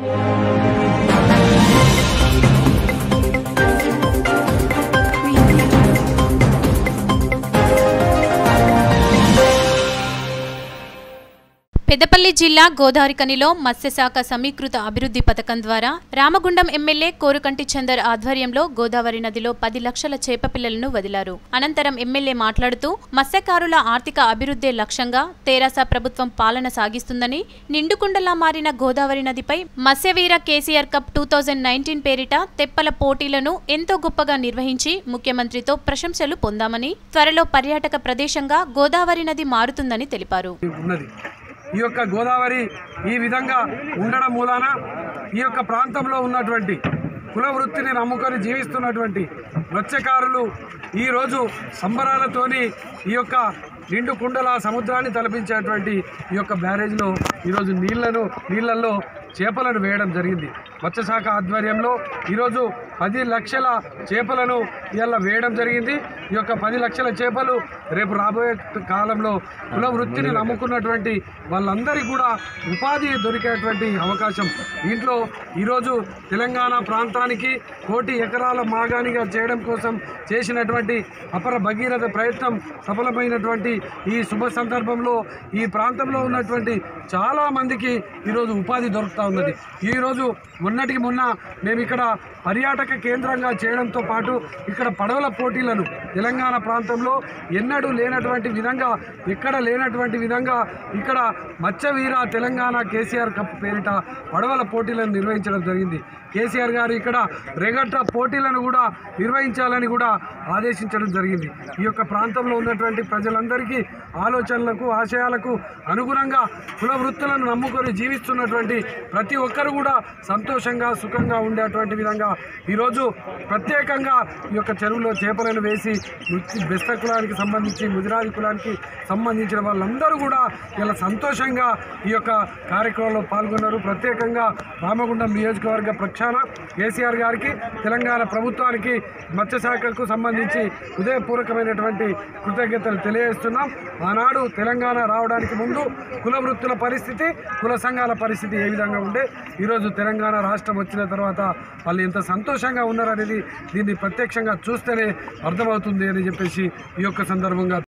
పెద్దపల్లి జిల్లా గోదావరికనిలో మత్స్యశాఖ సమీకృత అభివృద్ధి పథకం ద్వారా రామగుండం ఎమ్మెల్యే కోరుకంటి చందర్ ఆధ్వర్యంలో గోదావరి నదిలో పది లక్షల చేప పిల్లలను వదిలారు అనంతరం ఎమ్మెల్యే మాట్లాడుతూ మత్స్యకారుల ఆర్థిక అభివృద్ధే లక్ష్యంగా తెరాస ప్రభుత్వం పాలన సాగిస్తుందని నిండుకుండలా మారిన గోదావరి నదిపై మత్స్యవీర KCR cup two thousand nineteen పేరిట తెప్పల పోటీలను ఎంతో గొప్పగా నిర్వహించి ముఖ్యమంత్రితో ప్రశంసలు పొందామని త్వరలో పర్యాటక ప్రదేశంగా గోదావరి నది మారుతుందని తెలిపారు ఉన్నది ఈ యొక్క గోదావరి ఈ విధంగా ఉండడం మూలాన ఈ యొక్క ప్రాంతంలో ఉన్నటువంటి కుల వృత్తిని నమ్ముకొని జీవిస్తున్నటువంటి మత్స్యకారులు ఈరోజు సంబరాలతోని ఈ యొక్క నిండు కుండల సముద్రాన్ని తలపించేటువంటి ఈ యొక్క బ్యారేజ్లో ఈరోజు నీళ్లను నీళ్లలో చేపలను వేయడం జరిగింది మత్స్యశాఖ ఆధ్వర్యంలో ఈరోజు పది లక్షల చేపలను ఇలా వేయడం జరిగింది ఈ యొక్క పది లక్షల చేపలు రేపు రాబోయే కాలంలో కుల వృత్తిని నమ్ముకున్నటువంటి వాళ్ళందరికీ కూడా ఉపాధి దొరికేటువంటి అవకాశం దీంట్లో ఈరోజు తెలంగాణ ప్రాంతానికి కోటి ఎకరాల మాగానిగా చేయడం కోసం చేసినటువంటి అపర భగీరథ ప్రయత్నం సఫలమైనటువంటి ఈ శుభ సందర్భంలో ఈ ప్రాంతంలో ఉన్నటువంటి చాలా మందికి ఈరోజు ఉపాధి దొరుకుతూ ఉన్నది ఈరోజు మొన్నటికి మొన్న మేము ఇక్కడ పర్యాటక కేంద్రంగా చేయడంతో పాటు ఇక్కడ పడవల పోటీలను తెలంగాణ ప్రాంతంలో ఎన్నడూ లేనటువంటి విధంగా ఎక్కడ లేనటువంటి విధంగా ఇక్కడ మత్స్యవీర తెలంగాణ కేసీఆర్ కప్ పేరిట పడవల పోటీలను నిర్వహించడం జరిగింది కేసీఆర్ గారు ఇక్కడ రెగట్ట పోటీలను కూడా నిర్వహించాలని కూడా ఆదేశించడం జరిగింది ఈ యొక్క ప్రాంతంలో ఉన్నటువంటి ప్రజలందరికీ ఆలోచనలకు ఆశయాలకు అనుగుణంగా కుల వృత్తులను నమ్ముకొని జీవిస్తున్నటువంటి ప్రతి ఒక్కరు కూడా సంతోషంగా సుఖంగా ఉండేటువంటి విధంగా ఈరోజు ప్రత్యేకంగా ఈ యొక్క చెరువులో చేపలను వేసి వృత్తి బెస్త కులానికి సంబంధించి ముదిరాజు కులానికి సంబంధించిన వాళ్ళందరూ కూడా ఇలా సంతోషంగా ఈ యొక్క కార్యక్రమంలో పాల్గొన్నారు ప్రత్యేకంగా రామగుండం నియోజకవర్గ ప్రక్షాళన కేసీఆర్ గారికి తెలంగాణ ప్రభుత్వానికి మత్స్యశాఖకు సంబంధించి హృదయపూర్వకమైనటువంటి కృతజ్ఞతలు తెలియజేస్తున్నాం ఆనాడు తెలంగాణ రావడానికి ముందు కుల వృత్తుల పరిస్థితి కుల సంఘాల పరిస్థితి ఏ విధంగా ఉండే ఈరోజు తెలంగాణ రాష్ట్రం వచ్చిన తర్వాత వాళ్ళు ఎంత సంతోషంగా ఉన్నారనేది దీన్ని ప్రత్యక్షంగా చూస్తేనే అర్థమవుతుంది అని చెప్పేసి ఈ యొక్క సందర్భంగా